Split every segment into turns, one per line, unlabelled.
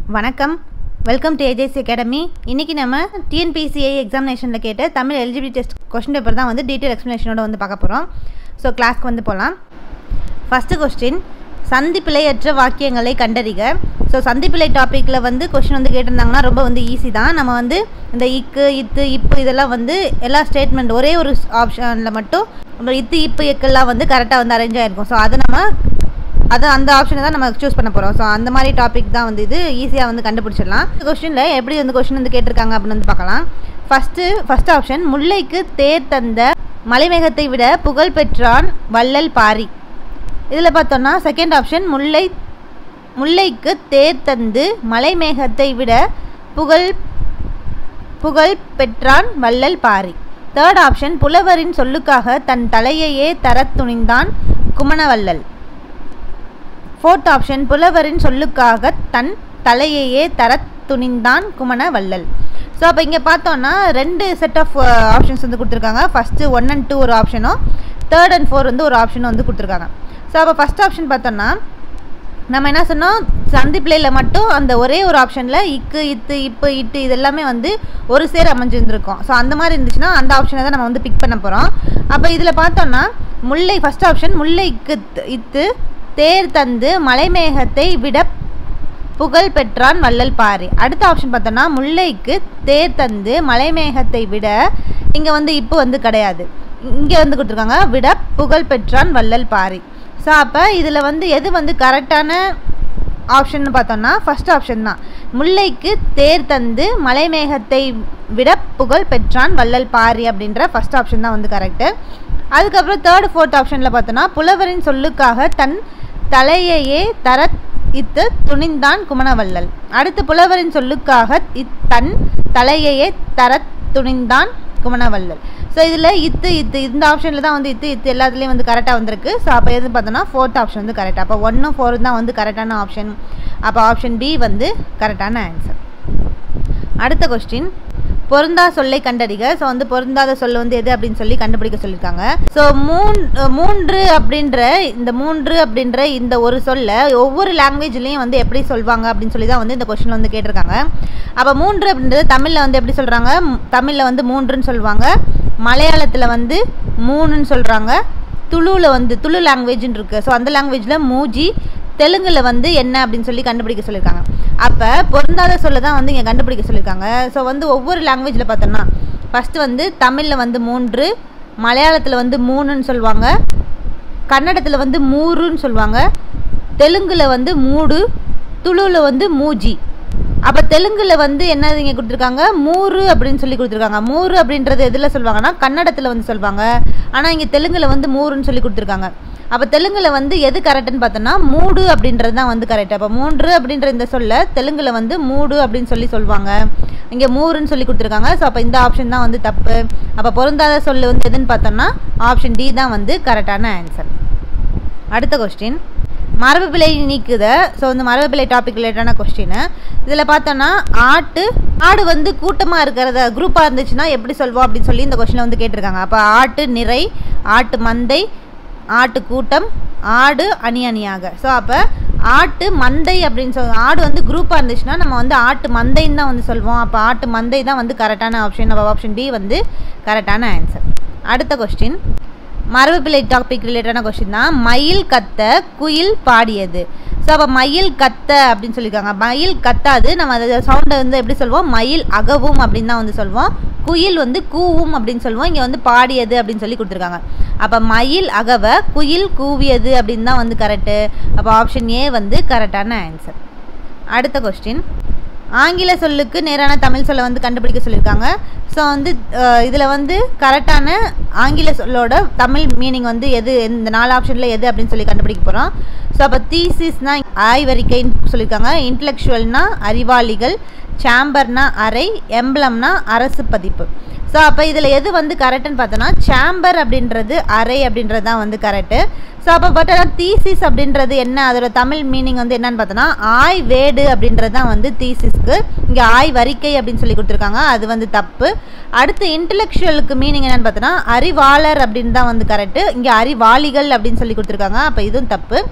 வணக்கம் welcome to AJC academy இன்றைக்கி நம்ம டிஎன்பிசிஐ எக்ஸாமினேஷனில் கேட்ட Tamil eligibility test question paper தான் வந்து டீட்டெயில் எக்ஸ்ப்ளனேஷனோட வந்து பார்க்க போகிறோம் ஸோ கிளாஸ்க்கு வந்து போகலாம் ஃபஸ்ட்டு கொஸ்டின் சந்திப்பிழையற்ற வாக்கியங்களை கண்டறிக ஸோ சந்திப்பிழை டாப்பிக்கில் வந்து கொஸ்டின் வந்து கேட்டிருந்தாங்கன்னா ரொம்ப வந்து ஈஸி தான் நம்ம வந்து இந்த இக்கு இத்து இப்பு இதெல்லாம் வந்து எல்லா ஸ்டேட்மெண்ட் ஒரே ஒரு ஆப்ஷனில் மட்டும் நம்ம இத்து இப்பு இக்கெல்லாம் வந்து கரெக்டாக வந்து அரேஞ்ச் ஆகிருக்கும் ஸோ அதை நம்ம அது அந்த ஆப்ஷனை தான் நம்ம சூஸ் பண்ண போகிறோம் ஸோ அந்த மாதிரி டாபிக் தான் வந்து இது ஈஸியாக வந்து கண்டுபிடிச்சிடலாம் இந்த கொஸ்டினில் எப்படி வந்து கொஸ்டின் வந்து கேட்டிருக்காங்க அப்படின்னு வந்து பார்க்கலாம் ஃபஸ்ட்டு ஃபஸ்ட் ஆப்ஷன் முல்லைக்கு தேர் தந்த மலைமேகத்தை விட புகழ் பெற்றான் வள்ளல் பாரி இதில் பார்த்தோன்னா செகண்ட் ஆப்ஷன் முல்லை முல்லைக்கு தேர் தந்து மலைமேகத்தை விட புகழ் புகழ் பெற்றான் வள்ளல் பாரி தேர்ட் ஆப்ஷன் புலவரின் சொல்லுக்காக தன் தலையையே தரத் துணிந்தான் குமணவள்ளல் ஃபோர்த் ஆப்ஷன் புலவரின் சொல்லுக்காக தன் தலையையே தரத் துணிந்தான் குமண வள்ளல் ஸோ அப்போ இங்கே பார்த்தோன்னா ரெண்டு செட் ஆஃப் ஆப்ஷன்ஸ் வந்து கொடுத்துருக்காங்க ஃபஸ்ட்டு ஒன் அண்ட் டூ ஒரு ஆப்ஷனும் தேர்ட் அண்ட் ஃபோர் வந்து ஒரு ஆப்ஷனும் வந்து கொடுத்துருக்காங்க ஸோ அப்போ ஃபஸ்ட் ஆப்ஷன் பார்த்தோன்னா நம்ம என்ன சொன்னோம் சந்திப்பிள்ளையில் மட்டும் அந்த ஒரே ஒரு ஆப்ஷனில் இக்கு இத்து இப்பு இட்டு இது எல்லாமே வந்து ஒரு சேர் அமைஞ்சிருந்துருக்கும் ஸோ அந்த மாதிரி இருந்துச்சுன்னா அந்த ஆப்ஷனை தான் நம்ம வந்து பிக் பண்ண போகிறோம் அப்போ இதில் பார்த்தோன்னா முல்லை ஃபஸ்ட் ஆப்ஷன் முல்லைக்கு இத்து தேர் தந்து மலைமேகத்தை விட புகழ் பெற்றான் வள்ளல் பாரி அடுத்த ஆப்ஷன் பார்த்தோன்னா முல்லைக்கு தேர் தந்து மலைமேகத்தை விட இங்கே வந்து இப்போ வந்து கிடையாது இங்கே வந்து கொடுத்துருக்காங்க விட புகழ் பெற்றான் வள்ளல் பாரி ஸோ அப்போ இதில் வந்து எது வந்து கரெக்டான ஆப்ஷன் பார்த்தோம்னா ஃபஸ்ட் ஆப்ஷன் தான் முல்லைக்கு தேர் தந்து மலைமேகத்தை விட புகழ் பெற்றான் வள்ளல் பாரி அப்படின்ற ஃபஸ்ட் ஆப்ஷன் தான் வந்து கரெக்டு அதுக்கப்புறம் தேர்ட் ஃபோர்த் ஆப்ஷனில் பார்த்தோன்னா புலவரின் சொல்லுக்காக தன் தலையையே தர இத்து துணிந்தான் குமணவள்ளல் அடுத்து புலவரின் சொல்லுக்காக இத் தன் தலையையே தர துணிந்தான் குமணவள்ளல் ஸோ இதில் இத்து இத்து இந்த ஆப்ஷனில் தான் வந்து இத்து இத்து எல்லாத்துலேயும் வந்து கரெக்டாக வந்திருக்கு ஸோ அப்போ எது பார்த்தோன்னா ஃபோர்த் ஆப்ஷன் வந்து கரெக்டாக அப்போ ஒன்றும் ஃபோர் தான் வந்து கரெக்டான ஆப்ஷன் அப்போ ஆப்ஷன் பி வந்து கரெக்டான ஆன்சர் அடுத்த கொஸ்டின் பொருந்தா சொல்லை கண்டறிக ஸோ வந்து பொருந்தாத சொல் வந்து எது அப்படின்னு சொல்லி கண்டுபிடிக்க சொல்லியிருக்காங்க ஸோ மூன் மூன்று அப்படின்ற இந்த மூன்று அப்படின்ற இந்த ஒரு சொல்ல ஒவ்வொரு லாங்குவேஜ்லேயும் வந்து எப்படி சொல்வாங்க அப்படின்னு சொல்லி தான் வந்து இந்த கொஸ்டின் வந்து கேட்டிருக்காங்க அப்போ மூன்று அப்படின்றது தமிழில் வந்து எப்படி சொல்கிறாங்க தமிழில் வந்து மூன்றுன்னு சொல்லுவாங்க மலையாளத்தில் வந்து மூணுன்னு சொல்கிறாங்க துளுவில் வந்து துளு லாங்குவேஜ்னு இருக்குது ஸோ அந்த லாங்குவேஜில் மூஜி தெலுங்கில் வந்து என்ன அப்படின்னு சொல்லி கண்டுபிடிக்க சொல்லியிருக்காங்க அப்போ பொருந்தாத சொல்ல தான் வந்து இங்கே கண்டுபிடிக்க சொல்லியிருக்காங்க ஸோ வந்து ஒவ்வொரு லாங்குவேஜில் பார்த்தோன்னா ஃபஸ்ட்டு வந்து தமிழில் வந்து மூன்று மலையாளத்தில் வந்து மூணுன்னு சொல்லுவாங்க கன்னடத்தில் வந்து மூருன்னு சொல்லுவாங்க தெலுங்கில் வந்து மூடு துளுவில் வந்து மூஜி அப்போ தெலுங்கில் வந்து என்ன இங்கே கொடுத்துருக்காங்க மூறு அப்படின்னு சொல்லி கொடுத்துருக்காங்க மூறு அப்படின்றது எதில் சொல்லுவாங்கன்னா கன்னடத்தில் வந்து சொல்லுவாங்க ஆனால் இங்கே தெலுங்கில் வந்து மூறுன்னு சொல்லி கொடுத்துருக்காங்க அப்போ தெலுங்கில் வந்து எது கரெக்டுன்னு பார்த்தோன்னா மூடு அப்படின்றது தான் வந்து கரெக்ட் அப்போ மூன்று அப்படின்ற இந்த சொல்ல தெலுங்கில் வந்து மூடு அப்படின்னு சொல்லி சொல்லுவாங்க இங்கே மூறுன்னு சொல்லி கொடுத்துருக்காங்க ஸோ அப்போ இந்த ஆப்ஷன் தான் வந்து தப்பு அப்போ பொருந்தாத சொல் வந்து எதுன்னு பார்த்தோம்னா ஆப்ஷன் டி தான் வந்து கரெக்டான ஆன்சர் அடுத்த கொஸ்டின் மரபு பிழை நீக்குத ஸோ வந்து மரபு பிழை டாபிக் ரிலேட்டான கொஸ்டின் இதில் பார்த்தோன்னா ஆட்டு ஆடு வந்து கூட்டமாக இருக்கிறத குரூப்பாக இருந்துச்சுன்னா எப்படி சொல்வோம் அப்படின்னு சொல்லி இந்த கொஸ்டினில் வந்து கேட்டிருக்காங்க அப்போ ஆட்டு நிறை ஆட்டு மந்தை ஆட்டு கூட்டம் ஆடு அணி அணியாக ஸோ அப்போ ஆட்டு மந்தை அப்படின்னு சொல் ஆடு வந்து குரூப்பாக இருந்துச்சுன்னா நம்ம வந்து ஆட்டு மந்தைன்னு தான் வந்து சொல்வோம் அப்போ ஆட்டு மந்தை தான் வந்து கரெக்டான ஆப்ஷன் அப்போ ஆப்ஷன் டி வந்து கரெக்டான ஆன்சர் அடுத்த கொஸ்டின் மரபுப்பிள்ளை டாபிக் ரிலேட்டடான கொஸ்டின் தான் மயில் கத்த குயில் பாடியது ஸோ அப்போ மயில் கத்த அப்படின்னு சொல்லியிருக்காங்க மயில் கத்தாது நம்ம அதை சவுண்டை வந்து எப்படி சொல்வோம் மயில் அகவும் அப்படின்னு தான் வந்து சொல்வோம் குயில் வந்து கூவும் அப்படின்னு சொல்லுவோம் இங்கே வந்து பாடியது அப்படின்னு சொல்லி கொடுத்துருக்காங்க அப்போ மயில் அகவ குயில் கூவியது அப்படின்னு தான் வந்து கரெக்டு அப்போ ஆப்ஷன் ஏ வந்து கரெக்டான ஆன்சர் அடுத்த கொஸ்டின் ஆங்கில சொல்லுக்கு நேரான தமிழ் சொல்லை வந்து கண்டுபிடிக்க சொல்லியிருக்காங்க ஸோ வந்து இதில் வந்து கரெக்டான ஆங்கில சொல்லோட தமிழ் மீனிங் வந்து எது இந்த நாலு ஆப்ஷனில் எது அப்படின்னு சொல்லி கண்டுபிடிக்க போகிறோம் ஸோ அப்போ தீசிஸ்னா ஆய்வறிக்கைன்னு சொல்லியிருக்காங்க இன்டலெக்சுவல்னா அறிவாளிகள் சேம்பர்னா அறை எம்ப்ளம்னா அரசு பதிப்பு ஸோ அப்போ இதில் எது வந்து கரெக்டுன்னு பார்த்தோன்னா சேம்பர் அப்படின்றது அறை அப்படின்றது தான் வந்து கரெக்டு ஸோ அப்போ பார்த்தா தீசிஸ் அப்படின்றது என்ன அதோட தமிழ் மீனிங் வந்து என்னன்னு பார்த்தோன்னா ஆய் வேடு அப்படின்றது தான் வந்து தீசிஸ்க்கு இங்கே ஆய் வரிக்கை அப்படின்னு சொல்லி கொடுத்துருக்காங்க அது வந்து தப்பு அடுத்து இன்டலெக்சுவலுக்கு மீனிங் என்னன்னு பார்த்தோன்னா அறிவாளர் அப்படின்னு தான் வந்து கரெக்டு இங்கே அறிவாளிகள் அப்படின்னு சொல்லி கொடுத்துருக்காங்க அப்போ இதுவும் தப்பு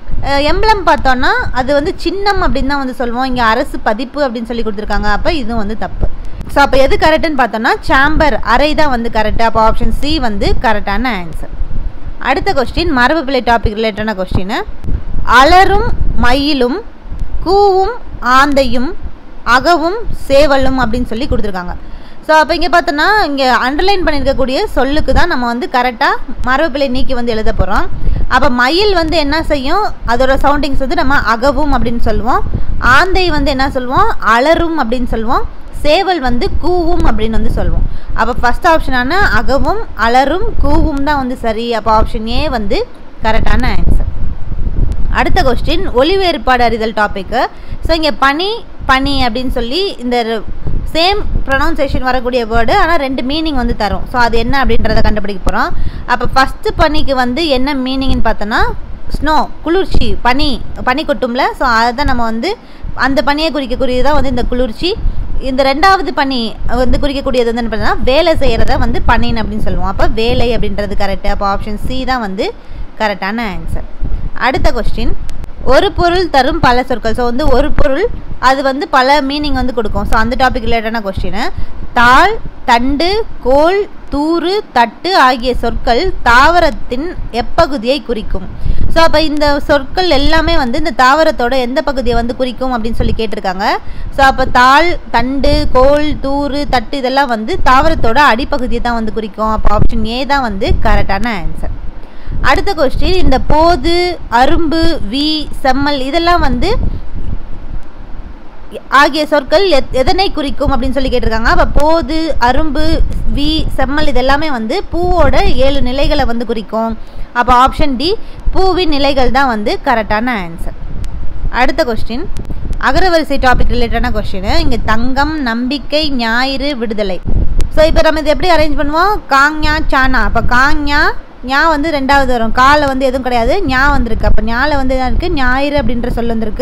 எம்பளம் பார்த்தோன்னா அது வந்து சின்னம் அப்படின்னு தான் வந்து சொல்லுவோம் இங்கே அரசு பதிப்பு அப்படின்னு சொல்லி கொடுத்துருக்காங்க அப்போ இதுவும் வந்து தப்பு ஸோ அப்போ எது கரெக்டுன்னு பார்த்தோன்னா சாம்பர் அறை தான் வந்து கரெக்டு அப்போ ஆப்ஷன் சி வந்து கரெக்டான ஆன்சர் அடுத்த கொஸ்டின் மரபு பிள்ளை டாபிக் ரிலேட்டடான கொஸ்டின் அலரும் மயிலும் கூவும் ஆந்தையும் அகவும் சேவலும் அப்படின்னு சொல்லி கொடுத்துருக்காங்க ஸோ அப்போ இங்கே பார்த்தோன்னா இங்கே அண்டர்லைன் பண்ணியிருக்கக்கூடிய சொல்லுக்கு தான் நம்ம வந்து கரெக்டாக மரபுப்பிள்ளை நீக்கி வந்து எழுத போகிறோம் அப்போ மயில் வந்து என்ன செய்யும் அதோட சவுண்டிங்ஸ் வந்து நம்ம அகவும் அப்படின்னு சொல்லுவோம் ஆந்தை வந்து என்ன சொல்லுவோம் அலரும் அப்படின்னு சொல்லுவோம் சேவல் வந்து கூவும் அப்படின்னு வந்து சொல்லுவோம் அப்போ ஃபஸ்ட் ஆப்ஷனான அகவும் அலரும் கூவும் தான் வந்து சரி அப்போ ஆப்ஷன் ஏ வந்து கரெக்டான ஆன்சர் அடுத்த கொஸ்டின் ஒளி வேறுபாடு அறிதல் டாப்பிக்கு ஸோ இங்கே பனி பனி அப்படின்னு சொல்லி இந்த சேம் ப்ரொனவுன்சேஷன் வரக்கூடிய வேர்டு ஆனால் ரெண்டு மீனிங் வந்து தரும் ஸோ அது என்ன அப்படின்றத கண்டுபிடிக்க போகிறோம் அப்போ ஃபஸ்ட்டு பனிக்கு வந்து என்ன மீனிங்னு பார்த்தோன்னா ஸ்னோ குளிர்ச்சி பனி பனி கொட்டும்ல ஸோ அதை தான் நம்ம வந்து அந்த பனியை குறிக்கக்கூடியதான் வந்து இந்த குளிர்ச்சி இந்த ரெண்டாவது பனி வந்து குறிக்கக்கூடியது வந்து என்ன பார்த்தீங்கன்னா வேலை செய்கிறத வந்து பனின்னு அப்படின்னு சொல்லுவோம் அப்போ வேலை அப்படின்றது கரெக்டு அப்போ ஆப்ஷன் சி தான் வந்து கரெக்டான ஆன்சர் அடுத்த கொஸ்டின் ஒரு பொருள் தரும் பல சொற்கள் ஸோ வந்து ஒரு பொருள் அது வந்து பல மீனிங் வந்து கொடுக்கும் ஸோ அந்த டாபிக் ரிலேட்டடான கொஸ்டின் தாள் தண்டு கோல் தூறு தட்டு ஆகிய சொற்கள் தாவரத்தின் எப்பகுதியை குறிக்கும் ஸோ அப்போ இந்த சொற்கள் எல்லாமே வந்து இந்த தாவரத்தோட எந்த பகுதியை வந்து குறிக்கும் அப்படின்னு சொல்லி கேட்டிருக்காங்க ஸோ அப்போ தாள் தண்டு கோல் தூறு தட்டு இதெல்லாம் வந்து தாவரத்தோட அடிப்பகுதியை தான் வந்து குறிக்கும் அப்போ ஆப்ஷன் ஏ தான் வந்து கரெக்டான ஆன்சர் அடுத்த கொஸ்டின் இந்த போது அரும்பு வி செம்மல் இதெல்லாம் வந்து ஆகிய சொற்கள் எதனை குறிக்கும் அப்படின்னு சொல்லி கேட்டிருக்காங்க அப்போ போது அரும்பு வி செம்மல் இதெல்லாமே வந்து பூவோட ஏழு நிலைகளை வந்து குறிக்கும் அப்போ ஆப்ஷன் டி பூவின் நிலைகள் தான் வந்து கரெக்டான ஆன்சர் அடுத்த கொஸ்டின் அகரவரிசை டாபிக் ரிலேட்டடான கொஸ்டின் இங்கே தங்கம் நம்பிக்கை ஞாயிறு விடுதலை ஸோ இப்போ நம்ம இது எப்படி அரேஞ்ச் பண்ணுவோம் காங்யா சானா அப்போ காங்யா ஞா வந்து ரெண்டாவது வரும் காலில் வந்து எதுவும் கிடையாது ஞா வந்திருக்கு அப்போ ஞாவில் வந்து என்ன இருக்குது ஞாயிறு அப்படின்ற சொல் வந்திருக்கு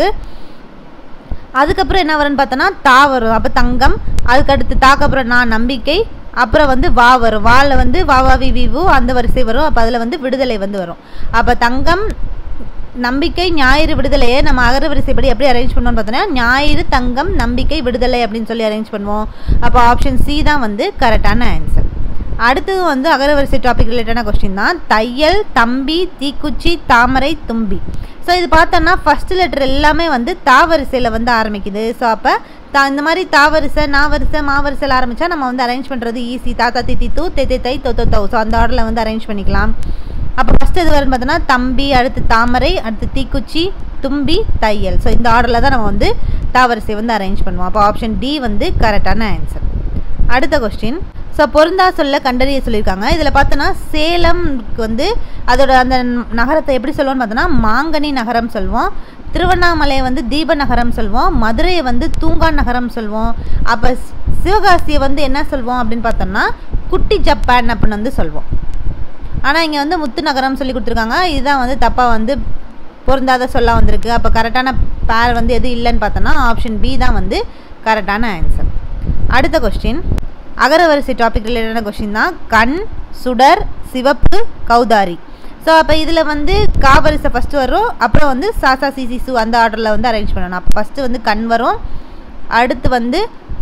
அதுக்கப்புறம் என்ன வரும்னு பார்த்தோன்னா தா வரும் அப்போ தங்கம் அதுக்கடுத்து தாக்கப்புறம் நான் நம்பிக்கை அப்புறம் வந்து வா வரும் வாவில் வந்து வாவாவி விவு அந்த வரிசை வரும் அப்போ அதில் வந்து விடுதலை வந்து வரும் அப்போ தங்கம் நம்பிக்கை ஞாயிறு விடுதலையை நம்ம அகர வரிசைப்படி எப்படி அரேஞ்ச் பண்ணுவோம்னு பார்த்தோன்னா ஞாயிறு தங்கம் நம்பிக்கை விடுதலை அப்படின்னு சொல்லி அரேஞ்ச் பண்ணுவோம் அப்போ ஆப்ஷன் சி தான் வந்து கரெக்டான ஆன்சர் அடுத்தது வந்து அகரவரிசை டாபிக் ரிலேட்டடான கொஸ்டின் தான் தையல் தம்பி தீக்குச்சி தாமரை தும்பி ஸோ இது பார்த்தோன்னா ஃபஸ்ட் லெட்டர் எல்லாமே வந்து தாவரிசையில் வந்து ஆரம்பிக்குது ஸோ அப்போ தா இந்த மாதிரி தாவரிசை நாவரிசை மாவரிசையில் ஆரம்பித்தா நம்ம வந்து அரேஞ்ச் பண்ணுறது ஈஸி தாத்தா தித்தி தூ தெத்தை தை தொத்தோ தௌ ஸோ அந்த ஆர்டரில் வந்து அரேஞ்ச் பண்ணிக்கலாம் அப்போ ஃபஸ்ட்டு இது வரும்னு பார்த்தோன்னா தம்பி அடுத்து தாமரை அடுத்து தீக்குச்சி தும்பி தையல் ஸோ இந்த ஆர்டரில் தான் நம்ம வந்து தாவரிசை வந்து அரேஞ்ச் பண்ணுவோம் அப்போ ஆப்ஷன் டி வந்து கரெக்டான ஆன்சர் அடுத்த கொஸ்டின் ஸோ பொருந்தா சொல்ல கண்டறிய சொல்லியிருக்காங்க இதில் பார்த்தோன்னா சேலம்க்கு வந்து அதோட அந்த நகரத்தை எப்படி சொல்லுவோம்னு பார்த்தோன்னா மாங்கனி நகரம் சொல்லுவோம் திருவண்ணாமலையை வந்து தீப நகரம் சொல்லுவோம் மதுரையை வந்து தூங்கா நகரம் சொல்லுவோம் அப்போ சிவகாசியை வந்து என்ன சொல்வோம் அப்படின்னு பார்த்தோம்னா குட்டி ஜப்பான் அப்படின்னு வந்து சொல்வோம் ஆனால் இங்கே வந்து முத்து நகரம் சொல்லி கொடுத்துருக்காங்க இதுதான் வந்து தப்பாக வந்து பொருந்தாத சொல்ல வந்திருக்கு அப்போ கரெக்டான பேர் வந்து எது இல்லைன்னு பார்த்தோன்னா ஆப்ஷன் பி தான் வந்து கரெக்டான ஆன்சர் அடுத்த கொஸ்டின் அகரவரிசை டாபிக் ரிலேட்டடான கொஸ்டின் தான் கண் சுடர் சிவப்பு கௌதாரி ஸோ அப்போ இதில் வந்து காவரிசை ஃபஸ்ட்டு வரும் அப்புறம் வந்து சாசா சிசி சு அந்த ஆர்டரில் வந்து அரேஞ்ச் பண்ணணும் அப்போ ஃபஸ்ட்டு வந்து கண் வரும் அடுத்து வந்து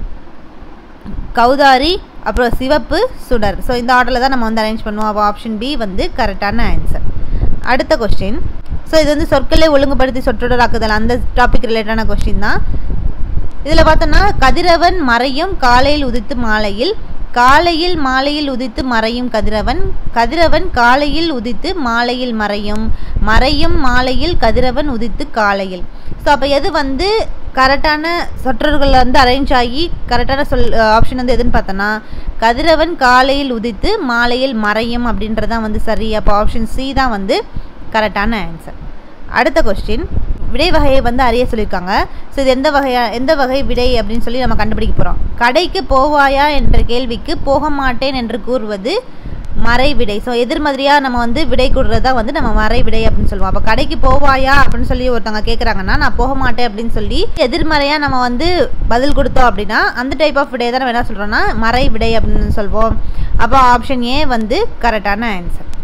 கௌதாரி அப்புறம் சிவப்பு சுடர் ஸோ இந்த ஆர்டரில் தான் நம்ம வந்து அரேஞ்ச் பண்ணுவோம் அப்போ ஆப்ஷன் பி வந்து கரெக்டான ஆன்சர் அடுத்த கொஸ்டின் ஸோ இது வந்து சொற்களை ஒழுங்குபடுத்தி சொற்றொடராக்குதல் அந்த டாபிக் ரிலேட்டடான கொஸ்டின் தான் இதில் பார்த்தோன்னா கதிரவன் மறையும் காலையில் உதித்து மாலையில் காலையில் மாலையில் உதித்து மறையும் கதிரவன் கதிரவன் காலையில் உதித்து மாலையில் மறையும் மறையும் மாலையில் கதிரவன் உதித்து காலையில் ஸோ அப்போ எது வந்து கரெக்டான சொற்றொடர்கள் வந்து அரேஞ்ச் ஆகி கரெக்டான சொல் ஆப்ஷன் வந்து எதுன்னு பார்த்தோன்னா கதிரவன் காலையில் உதித்து மாலையில் மறையும் அப்படின்றதான் வந்து சரி அப்போ ஆப்ஷன் சி தான் வந்து கரெக்டான ஆன்சர் அடுத்த கொஸ்டின் விடை வகையை வந்து அறிய சொல்லியிருக்காங்க ஸோ இது எந்த வகையா எந்த வகை விடை அப்படின்னு சொல்லி நம்ம கண்டுபிடிக்க போகிறோம் கடைக்கு போவாயா என்ற கேள்விக்கு போக மாட்டேன் என்று கூறுவது மறை விடை ஸோ எதிர்மதிரியாக நம்ம வந்து விடை கூடுறதா வந்து நம்ம மறை விடை அப்படின்னு சொல்லுவோம் அப்போ கடைக்கு போவாயா அப்படின்னு சொல்லி ஒருத்தவங்க கேட்குறாங்கன்னா நான் போக மாட்டேன் அப்படின்னு சொல்லி எதிர்மறையாக நம்ம வந்து பதில் கொடுத்தோம் அப்படின்னா அந்த டைப் ஆஃப் விடை தான் நம்ம என்ன சொல்கிறோம்னா மறை விடை அப்படின்னு சொல்வோம் அப்போ ஆப்ஷன் ஏ வந்து கரெக்டான ஆன்சர்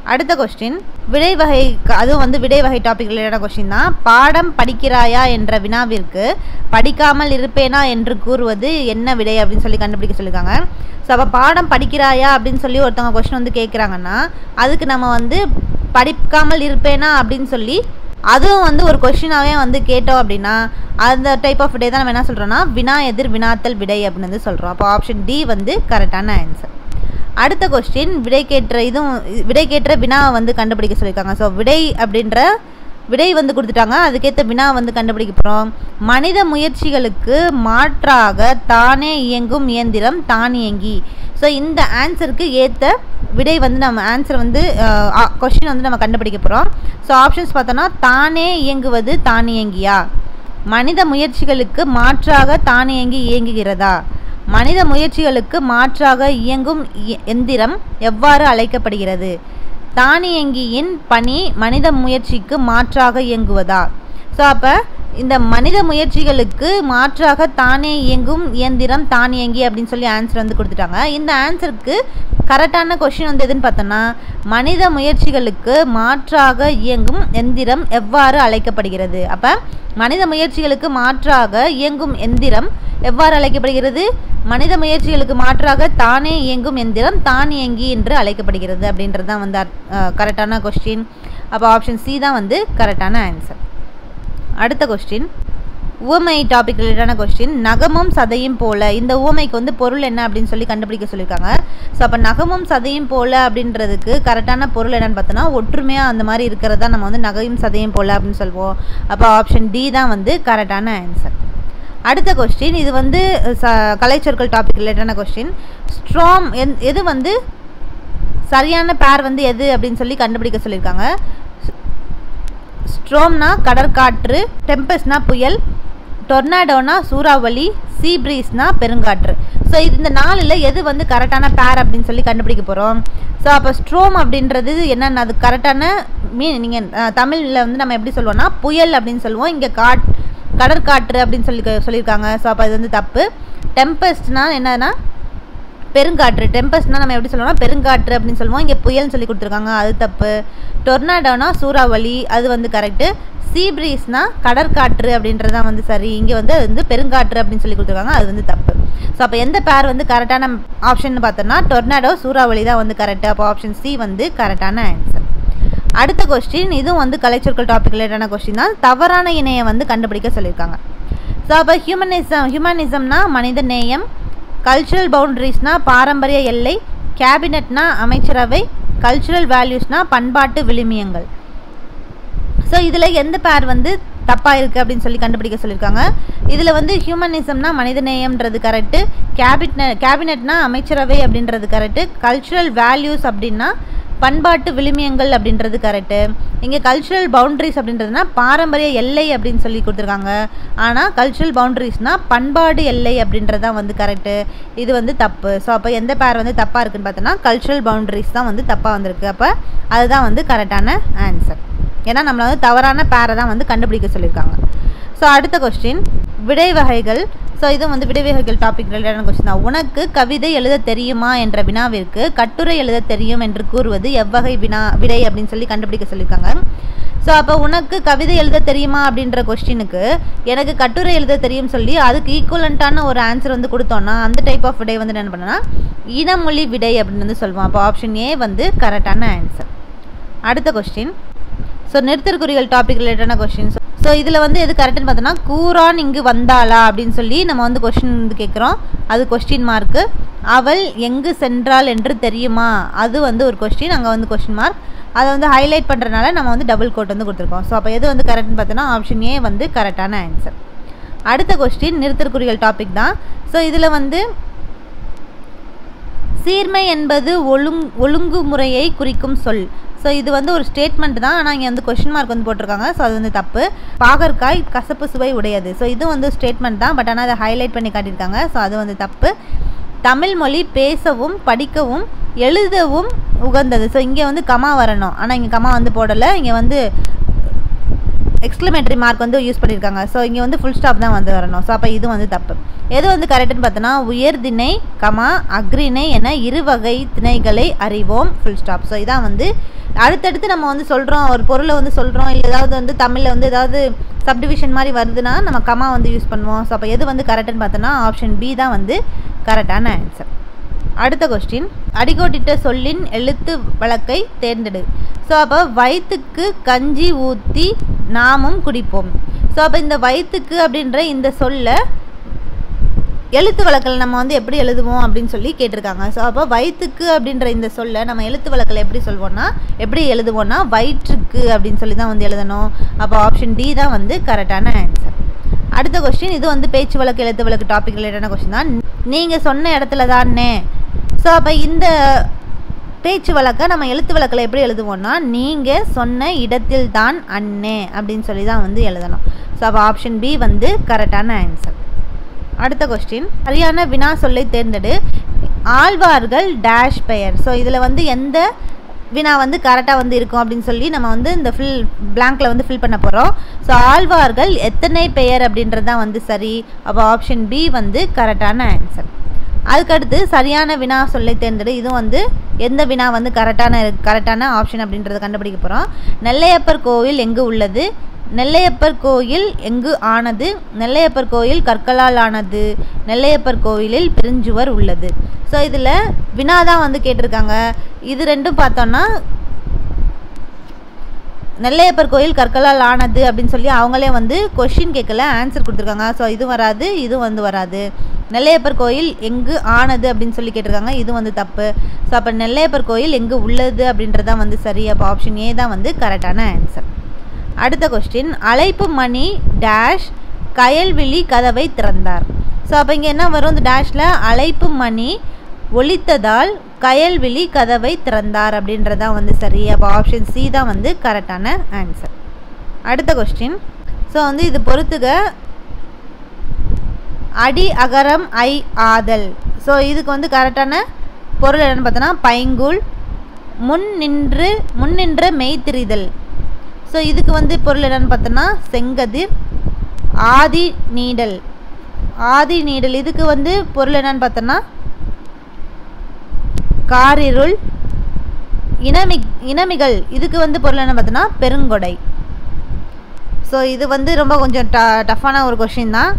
அடுத்த கொஸ்டின் விடை வகை அதுவும் வந்து விடை வகை டாபிக் ரிலேட்டடான கொஸ்டின் தான் பாடம் படிக்கிறாயா என்ற வினாவிற்கு படிக்காமல் இருப்பேனா என்று கூறுவது என்ன விடை அப்படின்னு சொல்லி கண்டுபிடிக்க சொல்லியிருக்காங்க ஸோ அப்போ பாடம் படிக்கிறாயா அப்படின்னு சொல்லி ஒருத்தவங்க கொஸ்டின் வந்து கேட்குறாங்கன்னா அதுக்கு நம்ம வந்து படிக்காமல் இருப்பேனா அப்படின்னு சொல்லி அதுவும் வந்து ஒரு கொஷினாகவே வந்து கேட்டோம் அப்படின்னா அந்த டைப் ஆஃப் விடை தான் நம்ம என்ன சொல்கிறோம்னா வினா எதிர் வினாத்தல் விடை அப்படின்னு வந்து சொல்கிறோம் அப்போ ஆப்ஷன் டி வந்து கரெக்டான ஆன்சர் அடுத்த கொஸ்டின் விடை கேட்ட இதுவும் விடை கேட்ட வினாவை வந்து கண்டுபிடிக்க சொல்லியிருக்காங்க ஸோ விடை அப்படின்ற விடை வந்து கொடுத்துட்டாங்க அதுக்கேற்ற வினா வந்து கண்டுபிடிக்க போகிறோம் மனித முயற்சிகளுக்கு மாற்றாக தானே இயங்கும் இயந்திரம் தானியங்கி ஸோ இந்த ஆன்சருக்கு ஏற்ற விடை வந்து நம்ம ஆன்சர் வந்து கொஷின் வந்து நம்ம கண்டுபிடிக்க போகிறோம் ஸோ ஆப்ஷன்ஸ் பார்த்தோன்னா தானே இயங்குவது தானியங்கியா மனித முயற்சிகளுக்கு மாற்றாக தானியங்கி இயங்குகிறதா மனித முயற்சிகளுக்கு மாற்றாக இயங்கும் எந்திரம் எவ்வாறு அழைக்கப்படுகிறது தானியங்கியின் பணி மனித முயற்சிக்கு மாற்றாக இயங்குவதா ஸோ அப்போ இந்த மனித முயற்சிகளுக்கு மாற்றாக தானே இயங்கும் இயந்திரம் தானியங்கி அப்படின்னு சொல்லி ஆன்சர் வந்து கொடுத்துட்டாங்க இந்த ஆன்சருக்கு கரெக்டான கொஷின் வந்து எதுன்னு பார்த்தோன்னா மனித முயற்சிகளுக்கு மாற்றாக இயங்கும் எந்திரம் எவ்வாறு அழைக்கப்படுகிறது அப்போ மனித முயற்சிகளுக்கு மாற்றாக இயங்கும் எந்திரம் எவ்வாறு அழைக்கப்படுகிறது மனித முயற்சிகளுக்கு மாற்றாக தானே இயங்கும் எந்திரம் தானியங்கி என்று அழைக்கப்படுகிறது அப்படின்றது தான் வந்து கரெக்டான கொஸ்டின் அப்போ ஆப்ஷன் சி தான் வந்து கரெக்டான ஆன்சர் அடுத்த கொஸ்டின் உவமை டாபிக் ரிலேட்டான கொஸ்டின் நகமும் சதையும் போல இந்த உவமைக்கு வந்து பொருள் என்ன அப்படின்னு சொல்லி கண்டுபிடிக்க சொல்லியிருக்காங்க ஸோ அப்போ நகமும் சதையும் போல அப்படின்றதுக்கு கரெக்டான பொருள் என்னன்னு பார்த்தோன்னா ஒற்றுமையாக அந்த மாதிரி இருக்கிறதா நம்ம வந்து நகையும் சதையும் போல அப்படின்னு சொல்லுவோம் அப்போ ஆப்ஷன் டி தான் வந்து கரெக்டான ஆன்சர் அடுத்த கொஸ்டின் இது வந்து ச கலைச்சொற்கள் டாபிக் ரிலேட்டான கொஸ்டின் ஸ்ட்ராம் எந் எது வந்து சரியான பேர் வந்து எது அப்படின்னு சொல்லி கண்டுபிடிக்க சொல்லியிருக்காங்க ஸ்ட்ரோம்னா கடற்காற்று டெம்பஸ்னா புயல் டொர்னாடோனா சூறாவளி சீ ப்ரீஸ்னா பெருங்காற்று ஸோ இது இந்த நாளில் எது வந்து கரெக்டான பேர் அப்படின்னு சொல்லி கண்டுபிடிக்க போகிறோம் ஸோ அப்போ ஸ்ட்ரோம் அப்படின்றது என்னென்ன அது கரெக்டான மீன் நீங்கள் தமிழில் வந்து நம்ம எப்படி சொல்லுவோம்னா புயல் அப்படின்னு சொல்லுவோம் இங்கே காட் கடற்காற்று அப்படின்னு சொல்லி சொல்லியிருக்காங்க ஸோ அப்போ அது வந்து தப்பு டெம்பஸ்ட்னா என்னன்னா பெருங்காற்று டெம்பஸ்ட்னா நம்ம எப்படி சொல்லுவோம்னா பெருங்காற்று அப்படின்னு சொல்லுவோம் இங்கே புயல்னு சொல்லி கொடுத்துருக்காங்க அது தப்பு டொர்னாடோனா சூறாவளி அது வந்து கரெக்டு சீ ப்ரீஸ்னா கடற்காற்று அப்படின்றது தான் வந்து சரி இங்கே வந்து அது வந்து பெருங்காற்று அப்படின்னு சொல்லி கொடுத்துருக்காங்க அது வந்து தப்பு ஸோ அப்போ எந்த பேர் வந்து கரெக்டான ஆப்ஷன் பார்த்தோம்னா டொர்னாடோ சூறாவளி தான் வந்து கரெக்டு அப்போ ஆப்ஷன் சி வந்து கரெக்டான ஆன்சர் அடுத்த கொஸ்டின் இதுவும் வந்து கலைச்சொற்கள் டாபிக் ரிலேட்டான கொஸ்டின் தான் தவறான இணையை வந்து கண்டுபிடிக்க சொல்லியிருக்காங்க ஸோ அப்போ ஹியூமனிசம் ஹியூமனிசம்னா மனித நேயம் கல்ச்சுரல் பவுண்ட்ரிஸ்னா பாரம்பரிய எல்லை கேபினட்னா அமைச்சரவை கல்ச்சுரல் வேல்யூஸ்னா பண்பாட்டு விழுமியங்கள் ஸோ இதில் எந்த பேர் வந்து தப்பாக இருக்குது அப்படின்னு சொல்லி கண்டுபிடிக்க சொல்லியிருக்காங்க இதில் வந்து ஹியூமனிசம்னா மனிதநேயம்ன்றது கரெக்டு கேபினட் கேபினட்னா அமைச்சரவை அப்படின்றது கரெக்டு கல்ச்சுரல் வேல்யூஸ் அப்படின்னா பண்பாட்டு விழுமியங்கள் அப்படின்றது கரெக்டு இங்கே கல்ச்சுரல் பவுண்ட்ரிஸ் அப்படின்றதுனா பாரம்பரிய எல்லை அப்படின்னு சொல்லி கொடுத்துருக்காங்க ஆனால் கல்ச்சுரல் பவுண்ட்ரிஸ்னால் பண்பாடு எல்லை அப்படின்றது தான் வந்து கரெக்டு இது வந்து தப்பு ஸோ அப்போ எந்த பேர் வந்து தப்பாக இருக்குன்னு பார்த்தோன்னா கல்ச்சுரல் பவுண்ட்ரிஸ் தான் வந்து தப்பாக வந்திருக்கு அப்போ அதுதான் வந்து கரெக்டான ஆன்சர் ஏன்னா நம்மளை வந்து தவறான பேரை தான் வந்து கண்டுபிடிக்க சொல்லியிருக்காங்க ஸோ அடுத்த கொஸ்டின் விடை வகைகள் ஸோ இது வந்து விடை வகைகள் டாபிக் ரிலேட்டான கொஸ்டின் தான் உனக்கு கவிதை எழுத தெரியுமா என்ற வினாவிற்கு கட்டுரை எழுத தெரியும் என்று கூறுவது எவ்வகை வினா விடை அப்படின்னு சொல்லி கண்டுபிடிக்க சொல்லியிருக்காங்க ஸோ அப்போ உனக்கு கவிதை எழுத தெரியுமா அப்படின்ற கொஸ்டினுக்கு எனக்கு கட்டுரை எழுத தெரியும் சொல்லி அதுக்கு ஈக்குவலண்ட்டான ஒரு ஆன்சர் வந்து கொடுத்தோன்னா அந்த டைப் ஆஃப் விடை வந்து என்ன பண்ணனா இனமொழி விடை அப்படின்னு வந்து சொல்லுவோம் அப்போ ஆப்ஷன் ஏ வந்து கரெக்டான ஆன்சர் அடுத்த கொஸ்டின் ஸோ நிறுத்தற்குறிகள் டாபிக் ரிலேட்டடான கொஸ்டின்ஸ் ஸோ இதில் வந்து எது கரெக்டுன்னு பார்த்தோன்னா கூரான் இங்கு வந்தாளா அப்படின்னு சொல்லி நம்ம வந்து கொஸ்டின் வந்து கேட்குறோம் அது கொஸ்டின் மார்க்கு அவள் எங்கு சென்றாள் என்று தெரியுமா அது வந்து ஒரு கொஸ்டின் அங்கே வந்து கொஸ்டின் மார்க் அதை வந்து ஹைலைட் பண்ணுறதுனால நம்ம வந்து டபுள் கோட் வந்து கொடுத்துருக்கோம் ஸோ அப்போ எது வந்து கரெக்ட்னு பார்த்தோன்னா ஆப்ஷன் ஏ வந்து கரெக்டான ஆன்சர் அடுத்த கொஸ்டின் நிறுத்தற்குறிகள் டாபிக் தான் ஸோ இதில் வந்து சீர்மை என்பது ஒழுங் ஒழுங்குமுறையை குறிக்கும் சொல் ஸோ இது வந்து ஒரு ஸ்டேட்மெண்ட் தான் ஆனால் இங்கே வந்து கொஷின் மார்க் வந்து போட்டிருக்காங்க ஸோ அது வந்து தப்பு பாகற்காய் கசப்பு சுவை உடையது ஸோ இது வந்து ஸ்டேட்மெண்ட் தான் பட் ஆனால் அதை ஹைலைட் பண்ணி காட்டியிருக்காங்க ஸோ அது வந்து தப்பு தமிழ் மொழி பேசவும் படிக்கவும் எழுதவும் உகந்தது ஸோ இங்கே வந்து கமா வரணும் ஆனால் இங்கே கமா வந்து போடலை இங்கே வந்து எக்ஸ்க்ளமேட்டரி மார்க் வந்து யூஸ் பண்ணியிருக்காங்க ஸோ இங்கே வந்து ஃபுல் ஸ்டாப் தான் வந்து வரணும் ஸோ அப்போ இது வந்து தப்பு எது வந்து கரெக்டுன்னு பார்த்தோன்னா உயர்திணை கமா அக்ரிணை என இரு வகை திணைகளை அறிவோம் ஃபுல் ஸ்டாப் ஸோ இதான் வந்து அடுத்தடுத்து நம்ம வந்து சொல்கிறோம் ஒரு பொருளை வந்து சொல்கிறோம் இல்லை ஏதாவது வந்து தமிழில் வந்து ஏதாவது சப்டிவிஷன் மாதிரி வருதுன்னா நம்ம கமா வந்து யூஸ் பண்ணுவோம் ஸோ அப்போ எது வந்து கரெக்டுன்னு பார்த்தோன்னா ஆப்ஷன் பி தான் வந்து கரெக்டான ஆன்சர் அடுத்த கொஸ்டின் அடிக்கோட்டிட்ட சொல்லின் எழுத்து வழக்கை தேர்ந்தெடு ஸோ அப்போ வயிற்றுக்கு கஞ்சி ஊற்றி நாமும் குடிப்போம் ஸோ அப்போ இந்த வயிற்றுக்கு அப்படின்ற இந்த சொல்லை எழுத்து வழக்கில் நம்ம வந்து எப்படி எழுதுவோம் அப்படின்னு சொல்லி கேட்டிருக்காங்க ஸோ அப்போ வயிற்றுக்கு அப்படின்ற இந்த சொல்லை நம்ம எழுத்து வழக்கில் எப்படி சொல்வோம்னா எப்படி எழுதுவோம்னா வயிற்றுக்கு அப்படின்னு சொல்லி தான் வந்து எழுதணும் அப்போ ஆப்ஷன் டி தான் வந்து கரெக்டான ஆன்சர் அடுத்த கொஸ்டின் இது வந்து பேச்சு வழக்கு எழுத்து வழக்கு டாபிக் ரிலேட்டான கொஸ்டின் தான் நீங்கள் சொன்ன இடத்துல தானே ஸோ அப்போ இந்த பேச்சு வழக்கை நம்ம எழுத்து வழக்கில் எப்படி எழுதுவோம்னா நீங்கள் சொன்ன இடத்தில் தான் அண்ணே அப்படின்னு சொல்லி தான் வந்து எழுதணும் ஸோ அப்போ ஆப்ஷன் பி வந்து கரெக்டான ஆன்சர் அடுத்த கொஸ்டின் சரியான வினா சொல்லை தேர்ந்தெடு ஆழ்வார்கள் டேஷ் பெயர் ஸோ இதில் வந்து எந்த வினா வந்து கரெக்டாக வந்து இருக்கும் அப்படின்னு சொல்லி நம்ம வந்து இந்த ஃபில் பிளாங்க்ல வந்து ஃபில் பண்ண போகிறோம் ஸோ ஆழ்வார்கள் எத்தனை பெயர் அப்படின்றது தான் வந்து சரி அப்போ ஆப்ஷன் பி வந்து கரெக்டான ஆன்சர் அதுக்கடுத்து சரியான வினா சொல்லை தேர்ந்தெடு இதுவும் வந்து எந்த வினா வந்து கரெக்டான கரெக்டான ஆப்ஷன் அப்படின்றத கண்டுபிடிக்க போகிறோம் நெல்லையப்பர் கோவில் எங்கு உள்ளது நெல்லையப்பர் கோயில் எங்கு ஆனது நெல்லையப்பர் கோயில் கற்களால் ஆனது நெல்லையப்பர் கோயிலில் பெருஞ்சுவர் உள்ளது ஸோ இதில் வினா தான் வந்து கேட்டிருக்காங்க இது ரெண்டும் பார்த்தோன்னா நெல்லையப்பர் கோயில் கற்களால் ஆனது அப்படின்னு சொல்லி அவங்களே வந்து கொஷின் கேட்கல ஆன்சர் கொடுத்துருக்காங்க ஸோ இது வராது இது வந்து வராது நெல்லையப்பர் கோயில் எங்கு ஆனது அப்படின்னு சொல்லி கேட்டிருக்காங்க இது வந்து தப்பு ஸோ அப்போ நெல்லையப்பர் கோயில் எங்கு உள்ளது அப்படின்றதான் வந்து சரி அப்போ ஆப்ஷன் ஏ தான் வந்து கரெக்டான ஆன்சர் அடுத்த கொஸ்டின் அழைப்பு மணி டேஷ் கயல்விழி கதவை திறந்தார் ஸோ அப்போ இங்கே என்ன வரும் இந்த டேஷில் அழைப்பு மணி ஒலித்ததால் கயல்விழி கதவை திறந்தார் அப்படின்றதான் வந்து சரி அப்போ ஆப்ஷன் சி தான் வந்து கரெக்டான ஆன்சர் அடுத்த கொஸ்டின் ஸோ வந்து இது பொறுத்துக அடி அகரம் ஐ ஆதல் ஸோ இதுக்கு வந்து கரெக்டான பொருள் என்னென்னு பார்த்தோன்னா பைங்கூல் முன் நின்று முன் நின்ற மெய்த்திரிதல் ஸோ இதுக்கு வந்து பொருள் என்னென்னு பார்த்தோன்னா செங்கதிர் ஆதி நீடல் ஆதி நீடல் இதுக்கு வந்து பொருள் என்னென்னு பார்த்தோன்னா காரிருள் இனமி இனமிகள் இதுக்கு வந்து பொருள் என்ன பார்த்தோன்னா பெருங்கொடை ஸோ இது வந்து ரொம்ப கொஞ்சம் ட டஃப்பான ஒரு கொஷின் தான்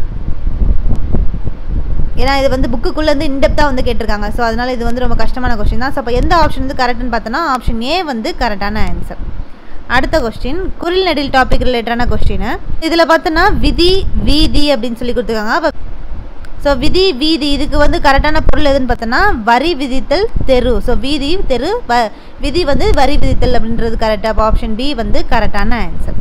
ஏன்னா இது வந்து புக்குக்குள்ளேருந்து இன்டெப்த்தாக வந்து கேட்டிருக்காங்க ஸோ அதனால் இது வந்து ரொம்ப கஷ்டமான கொஷின் தான் ஸோ அப்போ எந்த ஆப்ஷன் வந்து கரெக்டுன்னு பார்த்தோன்னா ஆப்ஷன் ஏ வந்து கரெக்டான ஆன்சர் அடுத்த கொஸ்டின் குரில் நெடில் டாபிக் ரிலேட்டடான கொஸ்டின் இதில் பார்த்தோன்னா விதி வீதி அப்படின்னு சொல்லி கொடுத்துருக்காங்க அப்போ ஸோ விதி வீதி இதுக்கு வந்து கரெக்டான பொருள் எதுன்னு பார்த்தோன்னா வரி விதித்தல் தெரு ஸோ வீதி தெரு வ விதி வந்து வரி விதித்தல் அப்படின்றது கரெக்டாக அப்போ ஆப்ஷன் பி வந்து கரெக்டான ஆன்சர்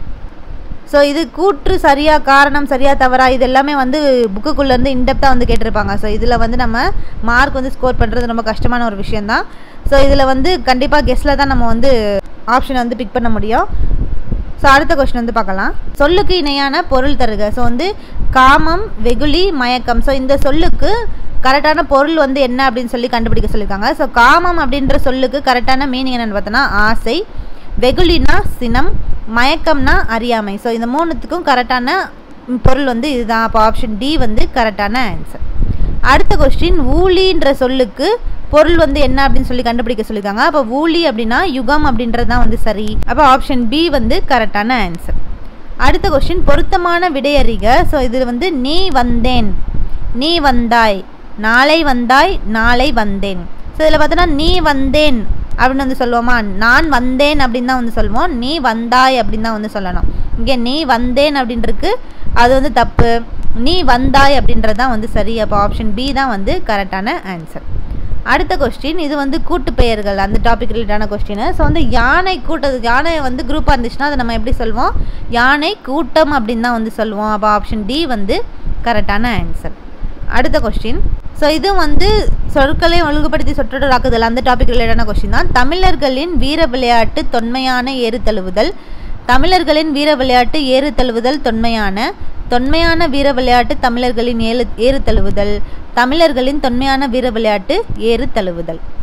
ஸோ இது கூற்று சரியா காரணம் சரியா தவறா இது எல்லாமே வந்து புக்குக்குள்ளேருந்து இன்டெப்த்தாக வந்து கேட்டிருப்பாங்க ஸோ இதில் வந்து நம்ம மார்க் வந்து ஸ்கோர் பண்ணுறது ரொம்ப கஷ்டமான ஒரு விஷயந்தான் ஸோ இதில் வந்து கண்டிப்பாக கெஸ்ட்டில் தான் நம்ம வந்து ஆப்ஷனை வந்து பிக் பண்ண முடியும் ஸோ அடுத்த கொஸ்டின் வந்து பார்க்கலாம் சொல்லுக்கு இணையான பொருள் தருக ஸோ வந்து காமம் வெகுளி மயக்கம் ஸோ இந்த சொல்லுக்கு கரெக்டான பொருள் வந்து என்ன அப்படின்னு சொல்லி கண்டுபிடிக்க சொல்லியிருக்காங்க ஸோ காமம் அப்படின்ற சொல்லுக்கு கரெக்டான மீனிங் என்னென்னு பார்த்தோன்னா ஆசை வெகுளினா சினம் மயக்கம்னா அறியாமை ஸோ இந்த மூணுத்துக்கும் கரெக்டான பொருள் வந்து இதுதான் அப்போ ஆப்ஷன் டி வந்து கரெக்டான ஆன்சர் அடுத்த கொஸ்டின் ஊழின்ற சொல்லுக்கு பொருள் வந்து என்ன அப்படின்னு சொல்லி கண்டுபிடிக்க சொல்லியிருக்காங்க அப்போ ஊழி அப்படின்னா யுகம் அப்படின்றது தான் வந்து சரி அப்போ ஆப்ஷன் பி வந்து கரெக்டான ஆன்சர் அடுத்த கொஸ்டின் பொருத்தமான விடையறிக ஸோ இது வந்து நீ வந்தேன் நீ வந்தாய் நாளை வந்தாய் நாளை வந்தேன் ஸோ இதில் பார்த்தோன்னா நீ வந்தேன் அப்படின்னு வந்து சொல்லுவோமா நான் வந்தேன் அப்படின்னு தான் வந்து சொல்லுவோம் நீ வந்தாய் அப்படின்னு தான் வந்து சொல்லணும் இங்கே நீ வந்தேன் அப்படின்றது அது வந்து தப்பு நீ வந்தாய் அப்படின்றது தான் வந்து சரி அப்போ ஆப்ஷன் பி தான் வந்து கரெக்டான ஆன்சர் அடுத்த கொஸ்டின் இது வந்து கூட்டு பெயர்கள் அந்த டாபிக் ரிலேட்டான கொஸ்டின் ஸோ வந்து யானை கூட்ட யானை வந்து குரூப்பாக இருந்துச்சுன்னா அதை நம்ம எப்படி சொல்லுவோம் யானை கூட்டம் அப்படின்னு தான் வந்து சொல்லுவோம் அப்போ ஆப்ஷன் டி வந்து கரெக்டான ஆன்சர் அடுத்த கொஸ்டின் ஸோ இது வந்து சொற்களை ஒழுங்குபடுத்தி சொற்றொடராக்குதல் அந்த டாபிக் ரிலேட்டான கொஸ்டின் தான் தமிழர்களின் வீர விளையாட்டு தொன்மையான ஏறு தழுவுதல் தமிழர்களின் வீர விளையாட்டு ஏறு தழுவுதல் தொன்மையான தொன்மையான வீர விளையாட்டு தமிழர்களின் ஏழு ஏறு தழுவுதல் தமிழர்களின் தொன்மையான வீர விளையாட்டு ஏறு தழுவுதல்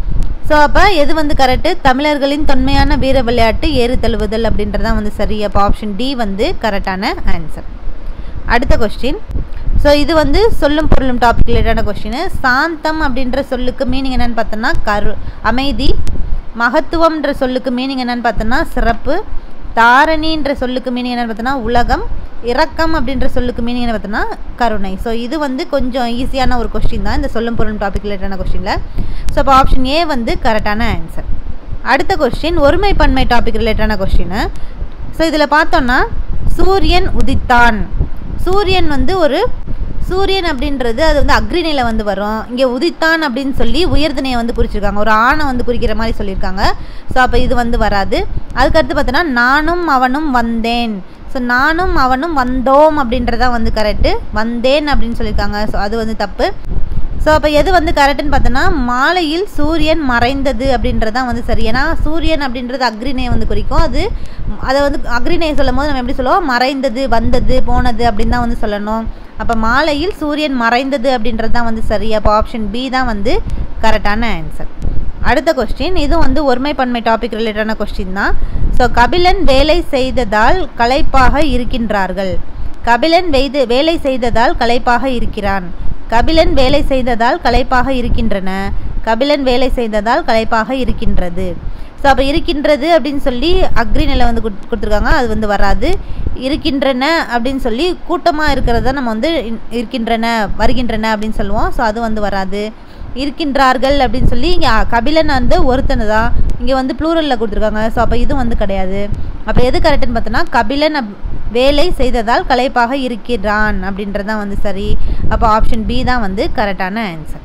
ஸோ அப்போ எது வந்து கரெக்டு தமிழர்களின் தொன்மையான வீர விளையாட்டு ஏறு தழுவுதல் அப்படின்றதான் வந்து சரி அப்போ ஆப்ஷன் டி வந்து கரெக்டான ஆன்சர் அடுத்த கொஸ்டின் ஸோ இது வந்து சொல்லும் பொருளும் டாபிக் ரிலேட்டான கொஸ்டின் சாந்தம் அப்படின்ற சொல்லுக்கு மீனிங் என்னன்னு பார்த்தோன்னா கரு அமைதி மகத்துவம்ன்ற சொல்லுக்கு மீனிங் என்னன்னு பார்த்தோன்னா சிறப்பு தாரணின்ற சொல்லுக்கு மீனிங் என்னன்னு பார்த்தோன்னா உலகம் இரக்கம் அப்படின்ற சொல்லுக்கு மீனிங் என்ன பார்த்தோன்னா கருணை ஸோ இது வந்து கொஞ்சம் ஈஸியான ஒரு கொஸ்டின் தான் இந்த சொல்லும் பொருளும் டாபிக் ரிலேட்டான கொஸ்டினில் ஸோ அப்போ ஆப்ஷன் ஏ வந்து கரெக்டான ஆன்சர் அடுத்த கொஸ்டின் ஒருமை பன்மை டாபிக் ரிலேட்டான கொஸ்டின் ஸோ இதில் பார்த்தோன்னா சூரியன் உதித்தான் சூரியன் வந்து ஒரு சூரியன் அப்படின்றது அது வந்து அக்ரிணையில் வந்து வரும் இங்கே உதித்தான் அப்படின்னு சொல்லி உயர்திணையை வந்து குறிச்சிருக்காங்க ஒரு ஆணை வந்து குறிக்கிற மாதிரி சொல்லியிருக்காங்க ஸோ அப்போ இது வந்து வராது அதுக்கடுத்து பார்த்தோன்னா நானும் அவனும் வந்தேன் ஸோ நானும் அவனும் வந்தோம் அப்படின்றதான் வந்து கரெக்டு வந்தேன் அப்படின்னு சொல்லியிருக்காங்க ஸோ அது வந்து தப்பு ஸோ அப்போ எது வந்து கரெக்டுன்னு பார்த்தோன்னா மாலையில் சூரியன் மறைந்தது அப்படின்றதான் வந்து சரி ஏன்னா சூரியன் அப்படின்றது அக்ரிணையை வந்து குறிக்கும் அது அதை வந்து அக்ரிணையை சொல்லும் போது நம்ம எப்படி சொல்லுவோம் மறைந்தது வந்தது போனது அப்படின்னு தான் வந்து சொல்லணும் அப்போ மாலையில் சூரியன் மறைந்தது அப்படின்றது தான் வந்து சரி அப்போ ஆப்ஷன் பி தான் வந்து கரெக்டான ஆன்சர் அடுத்த கொஸ்டின் இது வந்து ஒருமை பன்மை டாபிக் ரிலேட்டான கொஸ்டின் தான் ஸோ கபிலன் வேலை செய்ததால் களைப்பாக இருக்கின்றார்கள் கபிலன் வெய்து வேலை செய்ததால் களைப்பாக இருக்கிறான் கபிலன் வேலை செய்ததால் களைப்பாக இருக்கின்றன கபிலன் வேலை செய்ததால் களைப்பாக இருக்கின்றது ஸோ அப்போ இருக்கின்றது அப்படின்னு சொல்லி அக்ரி நிலை வந்து கொடுத்துருக்காங்க அது வந்து வராது இருக்கின்றன அப்படின்னு சொல்லி கூட்டமாக இருக்கிறத நம்ம வந்து இருக்கின்றன வருகின்றன அப்படின்னு சொல்லுவோம் ஸோ அது வந்து வராது இருக்கின்றார்கள் அப்படின்னு சொல்லி இங்கே கபிலன் வந்து ஒருத்தனை தான் இங்கே வந்து ப்ளூரலில் கொடுத்துருக்காங்க ஸோ அப்போ இது வந்து கிடையாது அப்போ எது கரெக்டுன்னு பார்த்தோன்னா கபிலன் வேலை செய்ததால் களைப்பாக இருக்கிறான் அப்படின்றதான் வந்து சரி அப்போ ஆப்ஷன் பி தான் வந்து கரெக்டான ஆன்சர்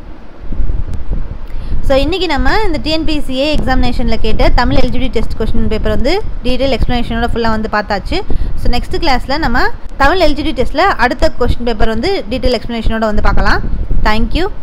ஸோ இன்றைக்கி நம்ம இந்த டிஎன்பிசிஏ எக்ஸாமினேஷனில் கேட்ட Tamil eligibility test question paper வந்து டீட்டெயில் எக்ஸ்ப்ளனேஷனோட ஃபுல்லாக வந்து பார்த்தாச்சு ஸோ நெக்ஸ்ட் கிளாஸில் நம்ம தமிழ் எலிஜிபிலிட்டி டெஸ்ட்டில் அடுத்த கொஸ்டின் பேப்பர் வந்து டீட்டெயில் எக்ஸ்ப்ளனேஷனோட வந்து பார்க்கலாம் தேங்க்யூ